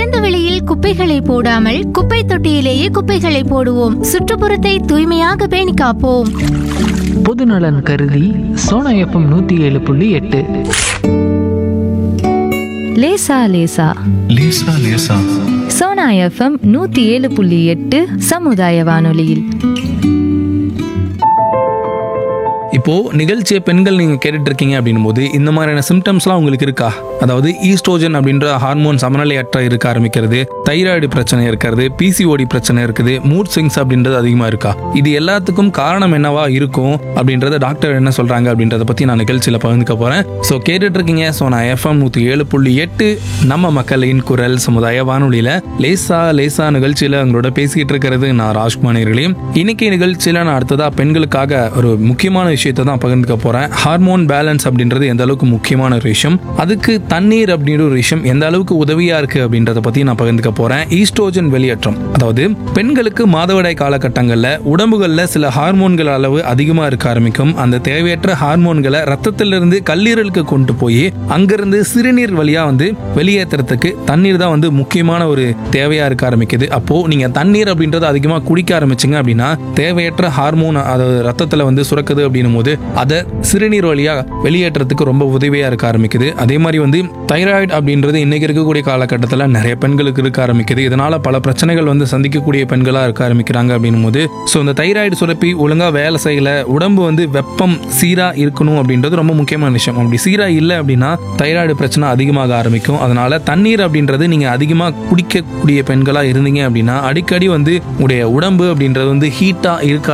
திறந்த வெளியில் குப்பைகளை போடாமல் குப்பை தொட்டியிலேயே குப்பைகளை போடுவோம் சுற்றுப்புறத்தை தூய்மையாக பேணி காப்போம் பொதுநலன் கருதி சோனா எஃப்எம் நூற்றி ஏழு புள்ளி எட்டு லேசா லேசா லேசா லேசா சோனா எஃப்எம் நூத்தி ஏழு புள்ளி எட்டு சமுதாய வானொலியில் இப்போ நிகழ்ச்சியை பெண்கள் நீங்க கேட்டுட்டு இருக்கீங்க அப்படின்னும் போது இந்த மாதிரியான சிம்டம்ஸ்லாம் உங்களுக்கு இருக்கா அதாவது ஈஸ்ட்ரோஜன் அப்படின்ற ஹார்மோன் சமநிலையற்ற இருக்க ஆரம்பிக்கிறது தைராய்டு பிரச்சனை இருக்கிறது பிசிஓடி பிரச்சனை இருக்குது மூட் ஸ்விங்ஸ் அப்படின்றது அதிகமா இருக்கா இது எல்லாத்துக்கும் காரணம் என்னவா இருக்கும் அப்படின்றத டாக்டர் என்ன சொல்றாங்க அப்படின்றத பத்தி நான் நிகழ்ச்சியில பகிர்ந்துக்க போறேன் ஸோ கேட்டுட்டு இருக்கீங்க ஸோ நான் எஃப்எம் நூத்தி ஏழு புள்ளி எட்டு நம்ம மக்களின் குரல் சமுதாய வானொலியில லேசா லேசா நிகழ்ச்சியில உங்களோட பேசிக்கிட்டு இருக்கிறது நான் ராஜ்குமார் நேயர்களே. இன்னைக்கு நிகழ்ச்சியில நான் அடுத்ததா பெண்களுக்காக ஒரு முக்கியமான விஷயத்தை தான் பகிர்ந்துக்க போறேன் ஹார்மோன் பேலன்ஸ் அப்படின்றது எந்த அளவுக்கு முக்கியமான ஒரு விஷயம் அதுக்கு தண்ணீர் அப்படின்ற ஒரு விஷயம் எந்த அளவுக்கு உதவியா இருக்கு அப்படின்றத பத்தி நான் பகிர்ந்துக்க போறேன் ஈஸ்ட்ரோஜன் வெளியேற்றம் அதாவது பெண்களுக்கு மாதவிடாய் காலகட்டங்கள்ல உடம்புகள்ல சில ஹார்மோன்கள் அளவு அதிகமா இருக்க ஆரம்பிக்கும் அந்த தேவையற்ற ஹார்மோன்களை ரத்தத்திலிருந்து கல்லீரலுக்கு கொண்டு போய் அங்கிருந்து சிறுநீர் வழியா வந்து வெளியேற்றுறதுக்கு தண்ணீர் தான் வந்து முக்கியமான ஒரு தேவையா இருக்க ஆரம்பிக்குது அப்போ நீங்க தண்ணீர் அப்படின்றத அதிகமா குடிக்க ஆரம்பிச்சீங்க அப்படின்னா தேவையற்ற ஹார்மோன் அதாவது ரத்தத்துல வந்து சுரக்குது அப்படின்னும் போது அதை சிறுநீர் வழியா வெளியேற்றத்துக்கு ரொம்ப உதவியா இருக்க ஆரம்பிக்குது அதே மாதிரி வந்து தைராய்டு அப்படின்றது இன்னைக்கு இருக்கக்கூடிய காலகட்டத்தில் நிறைய பெண்களுக்கு இருக்க ஆரம்பிக்குது இதனால பல பிரச்சனைகள் வந்து சந்திக்கக்கூடிய பெண்களா இருக்க ஆரம்பிக்கிறாங்க அப்படின்னும் போது ஸோ இந்த தைராய்டு சுரப்பி ஒழுங்கா வேலை செய்யல உடம்பு வந்து வெப்பம் சீரா இருக்கணும் அப்படின்றது ரொம்ப முக்கியமான விஷயம் அப்படி சீரா இல்லை அப்படின்னா தைராய்டு பிரச்சனை அதிகமாக ஆரம்பிக்கும் அதனால தண்ணீர் அப்படின்றது நீங்க அதிகமா குடிக்கக்கூடிய பெண்களா இருந்தீங்க அப்படின்னா அடிக்கடி வந்து உங்களுடைய உடம்பு அப்படின்றது வந்து ஹீட்டா இருக்க